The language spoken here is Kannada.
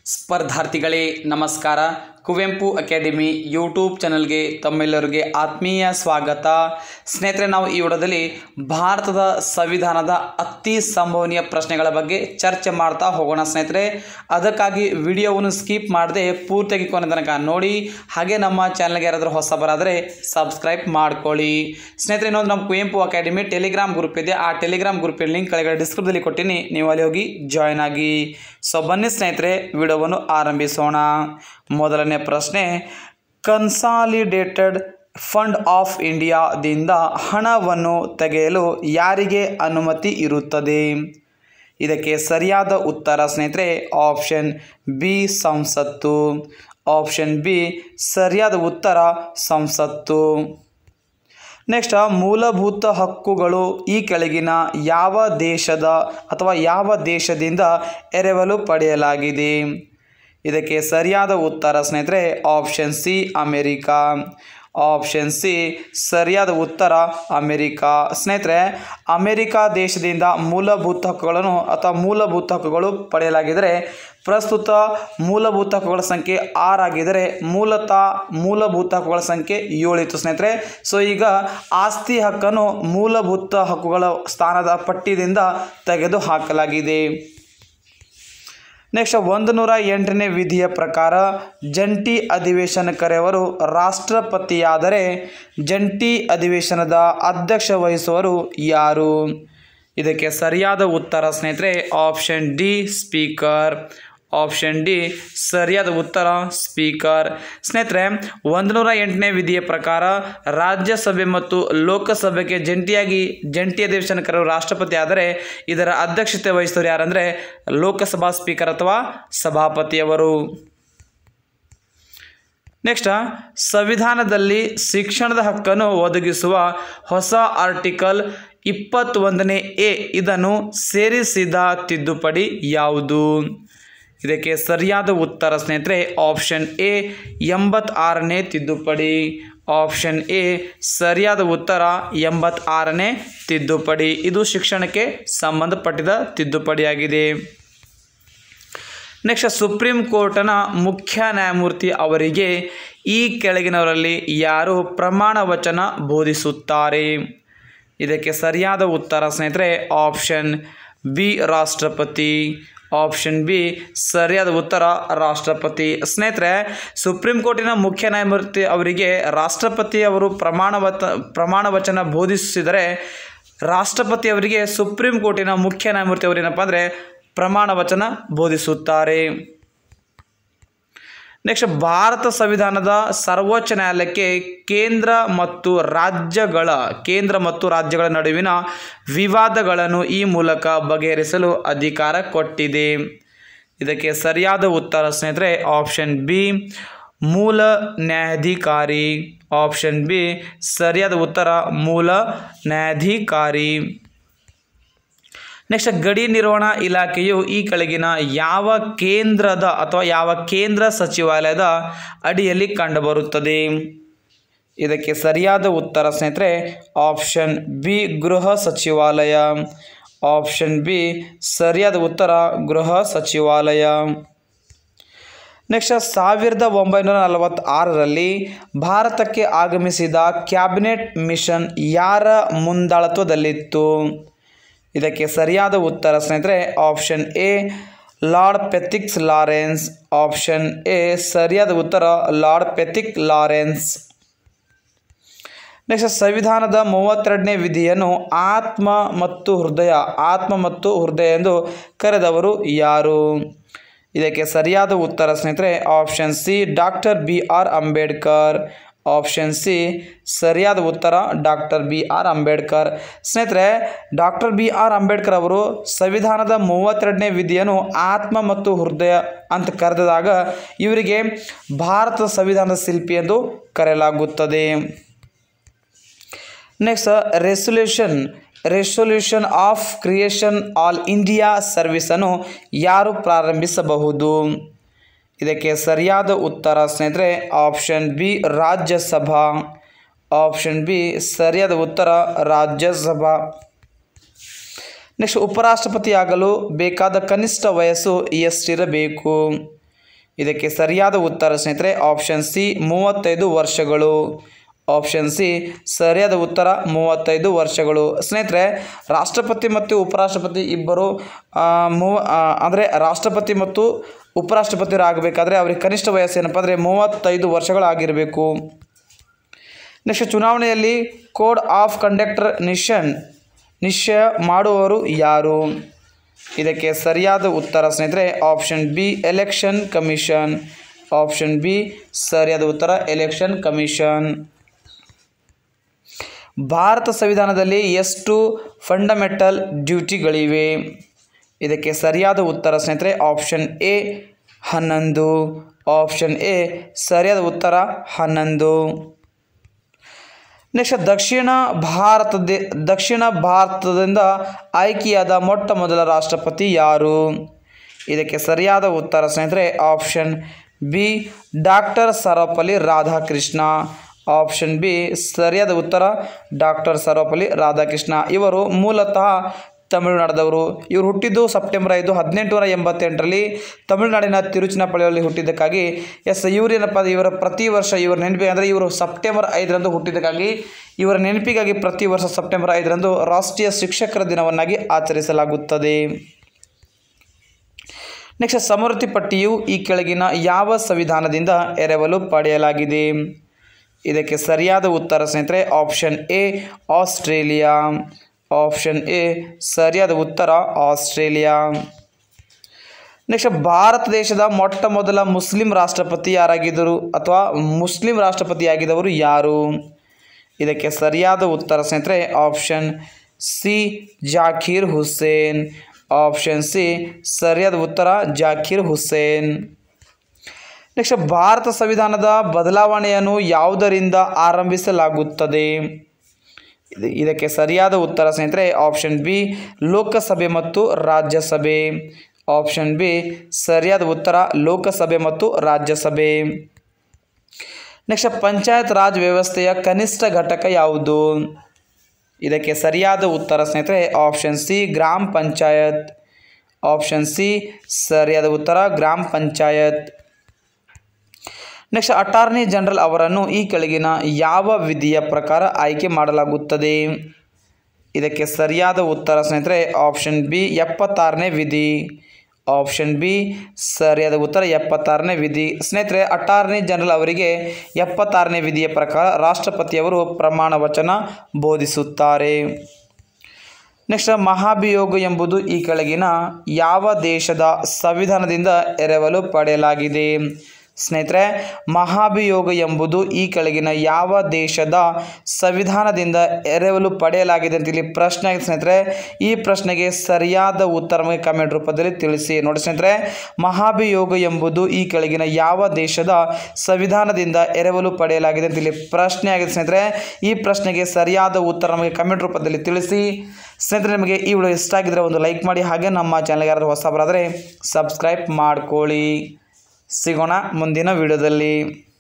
ಸ್ಪರ್ಧಾರ್ಥಿಗಳೇ ನಮಸ್ಕಾರ ಕುವೆಂಪು ಅಕಾಡೆಮಿ ಯೂಟ್ಯೂಬ್ ಚಾನಲ್ಗೆ ತಮ್ಮೆಲ್ಲರಿಗೆ ಆತ್ಮೀಯ ಸ್ವಾಗತ ಸ್ನೇಹಿತರೆ ನಾವು ಈ ವಿಡಿಯೋದಲ್ಲಿ ಭಾರತದ ಸಂವಿಧಾನದ ಅತಿ ಸಂಭವನೀಯ ಪ್ರಶ್ನೆಗಳ ಬಗ್ಗೆ ಚರ್ಚೆ ಮಾಡ್ತಾ ಹೋಗೋಣ ಸ್ನೇಹಿತರೆ ಅದಕ್ಕಾಗಿ ವಿಡಿಯೋವನ್ನು ಸ್ಕಿಪ್ ಮಾಡದೆ ಪೂರ್ತಿಯಾಗಿ ಕೊನೆ ತನಕ ನೋಡಿ ಹಾಗೆ ನಮ್ಮ ಚಾನಲ್ಗೆ ಯಾರಾದರೂ ಹೊಸಬರಾದರೆ ಸಬ್ಸ್ಕ್ರೈಬ್ ಮಾಡ್ಕೊಳ್ಳಿ ಸ್ನೇಹಿತರೆ ಇನ್ನೊಂದು ನಮ್ಮ ಕುವೆಂಪು ಅಕಾಡೆಮಿ ಟೆಲಿಗ್ರಾಮ್ ಗ್ರೂಪ್ ಇದೆ ಆ ಟೆಲಿಗ್ರಾಮ್ ಗ್ರೂಪಿನ ಲಿಂಕ್ ಕೆಳಗಡೆ ಡಿಸ್ಕ್ರಿಪ್ದಲ್ಲಿ ಕೊಟ್ಟಿನಿ ನೀವು ಅಲ್ಲಿ ಹೋಗಿ ಜಾಯ್ನ್ ಆಗಿ ಸೊ ಬನ್ನಿ ಸ್ನೇಹಿತರೆ ವಿಡಿಯೋವನ್ನು ಆರಂಭಿಸೋಣ ಮೊದಲನೇ ಪ್ರಶ್ನೆ ಕನ್ಸಾಲಿಡೇಟೆಡ್ ಫಂಡ್ ಆಫ್ ಇಂಡಿಯಾದಿಂದ ಹಣವನ್ನು ತೆಗೆಯಲು ಯಾರಿಗೆ ಅನುಮತಿ ಇರುತ್ತದೆ ಇದಕ್ಕೆ ಸರಿಯಾದ ಉತ್ತರ ಸ್ನೇಹಿತರೆ ಆಪ್ಷನ್ ಬಿ ಸಂಸತ್ತು ಆಪ್ಷನ್ ಬಿ ಸರಿಯಾದ ಉತ್ತರ ಸಂಸತ್ತು ನೆಕ್ಸ್ಟ್ ಮೂಲಭೂತ ಹಕ್ಕುಗಳು ಈ ಕೆಳಗಿನ ಯಾವ ದೇಶದ ಅಥವಾ ಯಾವ ದೇಶದಿಂದ ಎರವಲು ಪಡೆಯಲಾಗಿದೆ ಇದಕ್ಕೆ ಸರಿಯಾದ ಉತ್ತರ ಸ್ನೇಹಿತರೆ option C America option C ಸರಿಯಾದ ಉತ್ತರ ಅಮೆರಿಕಾ ಸ್ನೇಹಿತರೆ ಅಮೆರಿಕಾ ದೇಶದಿಂದ ಮೂಲಭೂತ ಹಕ್ಕುಗಳನ್ನು ಅಥವಾ ಮೂಲಭೂತ ಹಕ್ಕುಗಳು ಪಡೆಯಲಾಗಿದ್ದರೆ ಪ್ರಸ್ತುತ ಮೂಲಭೂತ ಹಕ್ಕುಗಳ ಸಂಖ್ಯೆ ಆರಾಗಿದ್ದರೆ ಮೂಲತಃ ಮೂಲಭೂತ ಹಕ್ಕುಗಳ ಸಂಖ್ಯೆ ಏಳಿತ್ತು ಸ್ನೇಹಿತರೆ ಸೊ ಈಗ ಆಸ್ತಿ ಹಕ್ಕನ್ನು ಮೂಲಭೂತ ಹಕ್ಕುಗಳ ಸ್ಥಾನದ ಪಟ್ಟಿಯಿಂದ ತೆಗೆದು ಹಾಕಲಾಗಿದೆ ನೆಕ್ಸ್ಟ್ ಒಂದು ನೂರ ಎಂಟನೇ ವಿಧಿಯ ಪ್ರಕಾರ ಜಂಟಿ ಅಧಿವೇಶನ ಕರೆಯವರು ರಾಷ್ಟ್ರಪತಿಯಾದರೆ ಜಂಟಿ ಅಧಿವೇಶನದ ಅಧ್ಯಕ್ಷ ವಹಿಸುವರು ಯಾರು ಇದಕ್ಕೆ ಸರಿಯಾದ ಉತ್ತರ ಸ್ನೇಹಿತರೆ option D speaker option D ಸರಿಯಾದ ಉತ್ತರ ಸ್ಪೀಕರ್ ಸ್ನೇಹಿತರೆ ಒಂದು ನೂರ ಎಂಟನೇ ವಿಧಿಯ ಪ್ರಕಾರ ರಾಜ್ಯಸಭೆ ಮತ್ತು ಲೋಕಸಭೆಗೆ ಜಂಟಿಯಾಗಿ ಜಂಟಿ ಅಧಿವೇಶನ ಕರೆಯುವ ರಾಷ್ಟ್ರಪತಿ ಆದರೆ ಇದರ ಅಧ್ಯಕ್ಷತೆ ವಹಿಸಿದವರು ಯಾರಂದರೆ ಲೋಕಸಭಾ ಸ್ಪೀಕರ್ ಅಥವಾ ಸಭಾಪತಿಯವರು ನೆಕ್ಸ್ಟ್ ಸಂವಿಧಾನದಲ್ಲಿ ಶಿಕ್ಷಣದ ಹಕ್ಕನ್ನು ಒದಗಿಸುವ ಹೊಸ ಆರ್ಟಿಕಲ್ ಇಪ್ಪತ್ತೊಂದನೇ ಎ ಇದನ್ನು ಸೇರಿಸಿದ ತಿದ್ದುಪಡಿ ಯಾವುದು ಇದಕ್ಕೆ ಸರಿಯಾದ ಉತ್ತರ ಸ್ನೇಹಿತರೆ ಆಪ್ಷನ್ ಎ ಎಂಬತ್ತಾರನೇ ತಿದ್ದುಪಡಿ ಆಪ್ಷನ್ ಎ ಸರಿಯಾದ ಉತ್ತರ ಎಂಬತ್ತಾರನೇ ತಿದ್ದುಪಡಿ ಇದು ಶಿಕ್ಷಣಕ್ಕೆ ಸಂಬಂಧಪಟ್ಟಿದ ತಿದ್ದುಪಡಿಯಾಗಿದೆ ನೆಕ್ಸ್ಟ್ ಸುಪ್ರೀಂ ಕೋರ್ಟ್ನ ಮುಖ್ಯ ನ್ಯಾಯಮೂರ್ತಿ ಅವರಿಗೆ ಈ ಕೆಳಗಿನವರಲ್ಲಿ ಯಾರು ಪ್ರಮಾಣ ವಚನ ಬೋಧಿಸುತ್ತಾರೆ ಇದಕ್ಕೆ ಸರಿಯಾದ ಉತ್ತರ ಸ್ನೇಹಿತರೆ ಆಪ್ಷನ್ ಬಿ ರಾಷ್ಟ್ರಪತಿ ಆಪ್ಷನ್ ಬಿ ಸರಿಯಾದ ಉತ್ತರ ರಾಷ್ಟ್ರಪತಿ ಸ್ನೇಹಿತರೆ ಸುಪ್ರೀಂ ಕೋರ್ಟಿನ ಮುಖ್ಯ ನ್ಯಾಯಮೂರ್ತಿ ಅವರಿಗೆ ರಾಷ್ಟ್ರಪತಿ ಅವರು ಪ್ರಮಾಣ ವತ ಪ್ರಮಾಣ ವಚನ ಬೋಧಿಸಿದರೆ ರಾಷ್ಟ್ರಪತಿ ಅವರಿಗೆ ಸುಪ್ರೀಂ ಕೋರ್ಟಿನ ಮುಖ್ಯ ನ್ಯಾಯಮೂರ್ತಿ ಅವರು ಏನಪ್ಪ ಅಂದರೆ ಪ್ರಮಾಣ ವಚನ ಬೋಧಿಸುತ್ತಾರೆ ನೆಕ್ಸ್ಟ್ ಭಾರತ ಸಂವಿಧಾನದ ಸರ್ವೋಚ್ಚ ನ್ಯಾಯಾಲಯಕ್ಕೆ ಕೇಂದ್ರ ಮತ್ತು ರಾಜ್ಯಗಳ ಕೇಂದ್ರ ಮತ್ತು ರಾಜ್ಯಗಳ ನಡುವಿನ ವಿವಾದಗಳನ್ನು ಈ ಮೂಲಕ ಬಗೆಹರಿಸಲು ಅಧಿಕಾರ ಕೊಟ್ಟಿದೆ ಇದಕ್ಕೆ ಸರಿಯಾದ ಉತ್ತರ ಸ್ನೇಹಿತರೆ ಆಪ್ಷನ್ ಬಿ ಮೂಲ ನ್ಯಾಯಾಧಿಕಾರಿ ಆಪ್ಷನ್ ಬಿ ಸರಿಯಾದ ಉತ್ತರ ಮೂಲ ನ್ಯಾಯಾಧಿಕಾರಿ ನೆಕ್ಸ್ಟ್ ಗಡಿ ನಿರ್ವಹಣಾ ಇಲಾಖೆಯು ಈ ಕೆಳಗಿನ ಯಾವ ಕೇಂದ್ರದ ಅಥವಾ ಯಾವ ಕೇಂದ್ರ ಸಚಿವಾಲಯದ ಅಡಿಯಲ್ಲಿ ಕಂಡುಬರುತ್ತದೆ ಇದಕ್ಕೆ ಸರಿಯಾದ ಉತ್ತರ ಸ್ನೇಹಿತರೆ ಆಪ್ಷನ್ ಬಿ ಗೃಹ ಸಚಿವಾಲಯ ಆಪ್ಷನ್ ಬಿ ಸರಿಯಾದ ಉತ್ತರ ಗೃಹ ಸಚಿವಾಲಯ ನೆಕ್ಸ್ಟ್ ಸಾವಿರದ ಒಂಬೈನೂರ ನಲವತ್ತಾರರಲ್ಲಿ ಭಾರತಕ್ಕೆ ಆಗಮಿಸಿದ ಕ್ಯಾಬಿನೆಟ್ ಮಿಷನ್ ಯಾರ ಮುಂದಾಳತ್ವದಲ್ಲಿತ್ತು ಇದಕ್ಕೆ ಸರಿಯಾದ ಉತ್ತರ ಸ್ನೇಹಿತರೆ option A Lord Pethick Lawrence option A ಸರಿಯಾದ ಉತ್ತರ ಲಾರ್ಡ್ ಪೆಥಿಕ್ ಲಾರೆನ್ಸ್ ನೆಕ್ಸ್ಟ್ ಸಂವಿಧಾನದ ಮೂವತ್ತೆರಡನೇ ವಿಧಿಯನ್ನು ಆತ್ಮ ಮತ್ತು ಹೃದಯ ಆತ್ಮ ಮತ್ತು ಹೃದಯ ಎಂದು ಕರೆದವರು ಯಾರು ಇದಕ್ಕೆ ಸರಿಯಾದ ಉತ್ತರ ಸ್ನೇಹಿತರೆ option C doctor B R Ambedkar option C ಸರಿಯಾದ ಉತ್ತರ ಡಾಕ್ಟರ್ ಬಿ ಆರ್ ಅಂಬೇಡ್ಕರ್ ಸ್ನೇಹಿತರೆ ಡಾಕ್ಟರ್ ಬಿ ಆರ್ ಅಂಬೇಡ್ಕರ್ ಅವರು ಸಂವಿಧಾನದ ಮೂವತ್ತೆರಡನೇ ವಿಧಿಯನ್ನು ಆತ್ಮ ಮತ್ತು ಹೃದಯ ಅಂತ ಕರೆದಾಗ ಇವರಿಗೆ ಭಾರತದ ಸಂವಿಧಾನದ ಶಿಲ್ಪಿ ಎಂದು ಕರೆಯಲಾಗುತ್ತದೆ next resolution resolution of creation all India ಸರ್ವಿಸನ್ನು ಯಾರು ಪ್ರಾರಂಭಿಸಬಹುದು ಇದಕ್ಕೆ ಸರಿಯಾದ ಉತ್ತರ ಸ್ನೇಹಿತರೆ option B Rajya Sabha option B ಸರಿಯಾದ ಉತ್ತರ ರಾಜ್ಯಸಭಾ ನೆಕ್ಸ್ಟ್ ಉಪರಾಷ್ಟ್ರಪತಿ ಆಗಲು ಬೇಕಾದ ಕನಿಷ್ಠ ವಯಸ್ಸು ಎಷ್ಟಿರಬೇಕು ಇದಕ್ಕೆ ಸರಿಯಾದ ಉತ್ತರ ಸ್ನೇಹಿತರೆ ಆಪ್ಷನ್ ಸಿ ಮೂವತ್ತೈದು ವರ್ಷಗಳು ಆಪ್ಷನ್ ಸಿ ಸರಿಯಾದ ಉತ್ತರ ಮೂವತ್ತೈದು ವರ್ಷಗಳು ಸ್ನೇಹಿತರೆ ರಾಷ್ಟ್ರಪತಿ ಮತ್ತು ಉಪರಾಷ್ಟ್ರಪತಿ ಇಬ್ಬರು ಆ, ಮೂವ ಅಂದರೆ ರಾಷ್ಟ್ರಪತಿ ಮತ್ತು ಉಪರಾಷ್ಟ್ರಪತಿಯವರಾಗಬೇಕಾದ್ರೆ ಅವರಿಗೆ ಕನಿಷ್ಠ ವಯಸ್ಸು ಏನಪ್ಪ ಅಂದರೆ ಮೂವತ್ತೈದು ವರ್ಷಗಳಾಗಿರಬೇಕು ನೆಕ್ಸ್ಟ್ ಚುನಾವಣೆಯಲ್ಲಿ ಕೋಡ್ ಆಫ್ ಕಂಡಕ್ಟರ್ ನಿಶನ್ ನಿಶ್ಚಯ ಮಾಡುವವರು ಯಾರು ಇದಕ್ಕೆ ಸರಿಯಾದ ಉತ್ತರ ಸ್ನೇಹಿತರೆ option B election commission option B ಸರಿಯಾದ ಉತ್ತರ ಎಲೆಕ್ಷನ್ ಕಮಿಷನ್ ಭಾರತ ಸಂವಿಧಾನದಲ್ಲಿ ಎಷ್ಟು ಫಂಡಮೆಂಟಲ್ ಡ್ಯೂಟಿಗಳಿವೆ ಇದಕ್ಕೆ ಸರಿಯಾದ ಉತ್ತರ ಸ್ನೇಹಿತರೆ ಆಪ್ಷನ್ ಎ ಹನ್ನೊಂದು ಆಪ್ಷನ್ ಎ ಸರಿಯಾದ ಉತ್ತರ ಹನ್ನೊಂದು ನೆಕ್ಸ್ಟ್ ದಕ್ಷಿಣ ಭಾರತದ ದಕ್ಷಿಣ ಭಾರತದಿಂದ ಆಯ್ಕೆಯಾದ ಮೊಟ್ಟ ಮೊದಲ ರಾಷ್ಟ್ರಪತಿ ಯಾರು ಇದಕ್ಕೆ ಸರಿಯಾದ ಉತ್ತರ ಸ್ನೇಹಿತರೆ option B doctor Sarvepalli Radhakrishna option B ಸರಿಯಾದ ಉತ್ತರ ಡಾಕ್ಟರ್ ಸರ್ವಪಲ್ಲಿ ರಾಧಾಕೃಷ್ಣ ಇವರು ಮೂಲತಃ ತಮಿಳುನಾಡದವರು ಇವರು ಹುಟ್ಟಿದ್ದು ಸೆಪ್ಟೆಂಬರ್ ಐದು ಹದಿನೆಂಟುನೂರ ಎಂಬತ್ತೆಂಟರಲ್ಲಿ ತಮಿಳುನಾಡಿನ ತಿರುಚಿನಪಳ್ಳಿಯಲ್ಲಿ ಹುಟ್ಟಿದ್ದಕ್ಕಾಗಿ ಎಸ್ ಇವರೇನಪ್ಪ ಅಂದ್ರೆ ಇವರ ಪ್ರತಿ ವರ್ಷ ಇವರ ನೆನಪಿಗೆ ಅಂದರೆ ಇವರು ಸೆಪ್ಟೆಂಬರ್ ಐದರಂದು ಹುಟ್ಟಿದ್ದಕ್ಕಾಗಿ ಇವರ ನೆನಪಿಗಾಗಿ ಪ್ರತಿ ವರ್ಷ ಸೆಪ್ಟೆಂಬರ್ ಐದರಂದು ರಾಷ್ಟ್ರೀಯ ಶಿಕ್ಷಕರ ದಿನವನ್ನಾಗಿ ಆಚರಿಸಲಾಗುತ್ತದೆ ನೆಕ್ಸ್ಟ್ ಸಮೃದ್ಧಿ ಪಟ್ಟಿಯು ಈ ಕೆಳಗಿನ ಯಾವ ಸಂವಿಧಾನದಿಂದ ಎರವಲು ಪಡೆಯಲಾಗಿದೆ ಇದಕ್ಕೆ ಸರಿಯಾದ ಉತ್ತರ ಸ್ನೇಹಿತರೆ option A Australia option A ಸರಿಯಾದ ಉತ್ತರ ಆಸ್ಟ್ರೇಲಿಯಾ ನೆಕ್ಸ್ಟ್ ಭಾರತ ದೇಶದ ಮೊಟ್ಟ ಮೊದಲ ಮುಸ್ಲಿಂ ರಾಷ್ಟ್ರಪತಿ ಯಾರಾಗಿದ್ದರು ಅಥವಾ ಮುಸ್ಲಿಂ ರಾಷ್ಟ್ರಪತಿಯಾಗಿದ್ದವರು ಯಾರು ಇದಕ್ಕೆ ಸರಿಯಾದ ಉತ್ತರ ಸ್ನೇಹಿತರೆ option C Zakir Hussain option C ಸರಿಯಾದ ಉತ್ತರ ಜಾಕೀರ್ ಹುಸೇನ್ ನೆಕ್ಸ್ಟ್ ಭಾರತ ಸಂವಿಧಾನದ ಬದಲಾವಣೆಯನ್ನು ಯಾವುದರಿಂದ ಆರಂಭಿಸಲಾಗುತ್ತದೆ ಇದು ಇದಕ್ಕೆ ಸರಿಯಾದ ಉತ್ತರ ಸ್ನೇಹಿತರೆ ಆಪ್ಷನ್ ಬಿ ಲೋಕಸಭೆ ಮತ್ತು ರಾಜ್ಯಸಭೆ ಆಪ್ಷನ್ ಬಿ ಸರಿಯಾದ ಉತ್ತರ ಲೋಕಸಭೆ ಮತ್ತು ರಾಜ್ಯಸಭೆ ನೆಕ್ಸ್ಟ್ ಪಂಚಾಯತ್ ರಾಜ್ ವ್ಯವಸ್ಥೆಯ ಕನಿಷ್ಠ ಘಟಕ ಯಾವುದು ಇದಕ್ಕೆ ಸರಿಯಾದ ಉತ್ತರ ಸ್ನೇಹಿತರೆ ಆಪ್ಷನ್ ಸಿ ಗ್ರಾಮ ಪಂಚಾಯತ್ ಆಪ್ಷನ್ ಸಿ ಸರಿಯಾದ ಉತ್ತರ ಗ್ರಾಮ ಪಂಚಾಯತ್ ನೆಕ್ಸ್ಟ್ ಅಟಾರ್ನಿ ಜನರಲ್ ಅವರನ್ನು ಈ ಕೆಳಗಿನ ಯಾವ ವಿಧಿಯ ಪ್ರಕಾರ ಆಯ್ಕೆ ಮಾಡಲಾಗುತ್ತದೆ ಇದಕ್ಕೆ ಸರಿಯಾದ ಉತ್ತರ ಸ್ನೇಹಿತರೆ ಆಪ್ಷನ್ ಬಿ ಎಪ್ಪತ್ತಾರನೇ ವಿಧಿ ಆಪ್ಷನ್ ಬಿ ಸರಿಯಾದ ಉತ್ತರ ಎಪ್ಪತ್ತಾರನೇ ವಿಧಿ ಸ್ನೇಹಿತರೆ ಅಟಾರ್ನಿ ಜನರಲ್ ಅವರಿಗೆ ಎಪ್ಪತ್ತಾರನೇ ವಿಧಿಯ ಪ್ರಕಾರ ರಾಷ್ಟ್ರಪತಿಯವರು ಪ್ರಮಾಣ ವಚನ ಬೋಧಿಸುತ್ತಾರೆ ನೆಕ್ಸ್ಟ್ ಮಹಾಭಿಯೋಗ ಎಂಬುದು ಈ ಕೆಳಗಿನ ಯಾವ ದೇಶದ ಸಂವಿಧಾನದಿಂದ ಎರವಲು ಪಡೆಯಲಾಗಿದೆ ಸ್ನೇಹಿತರೆ ಮಹಾಭಿಯೋಗ ಎಂಬುದು ಈ ಕೆಳಗಿನ ಯಾವ ದೇಶದ ಸಂವಿಧಾನದಿಂದ ಎರವಲು ಪಡೆಯಲಾಗಿದೆ ಅಂತ ಇಲ್ಲಿ ಪ್ರಶ್ನೆ ಆಗಿದೆ ಸ್ನೇಹಿತರೆ ಈ ಪ್ರಶ್ನೆಗೆ ಸರಿಯಾದ ಉತ್ತರ ನಮಗೆ ಕಮೆಂಟ್ ರೂಪದಲ್ಲಿ ತಿಳಿಸಿ ನೋಡಿ ಸ್ನೇಹಿತರೆ ಮಹಾಭಿಯೋಗ ಎಂಬುದು ಈ ಕೆಳಗಿನ ಯಾವ ದೇಶದ ಸಂವಿಧಾನದಿಂದ ಎರವಲು ಪಡೆಯಲಾಗಿದೆ ಅಂತ ಇಲ್ಲಿ ಪ್ರಶ್ನೆ ಆಗಿದೆ ಸ್ನೇಹಿತರೆ ಈ ಪ್ರಶ್ನೆಗೆ ಸರಿಯಾದ ಉತ್ತರ ನಮಗೆ ಕಮೆಂಟ್ ರೂಪದಲ್ಲಿ ತಿಳಿಸಿ ಸ್ನೇಹಿತರೆ ನಿಮಗೆ ಈ ವಿಡಿಯೋ ಇಷ್ಟ ಆಗಿದ್ರೆ ಒಂದು ಲೈಕ್ ಮಾಡಿ ಹಾಗೆ ನಮ್ಮ ಚಾನಲ್ಗೆ ಯಾರಾದರೂ ಹೊಸಬರಾದರೆ ಸಬ್ಸ್ಕ್ರೈಬ್ ಮಾಡ್ಕೊಳ್ಳಿ ಸಿಗೋಣ ಮುಂದಿನ ವಿಡಿಯೋದಲ್ಲಿ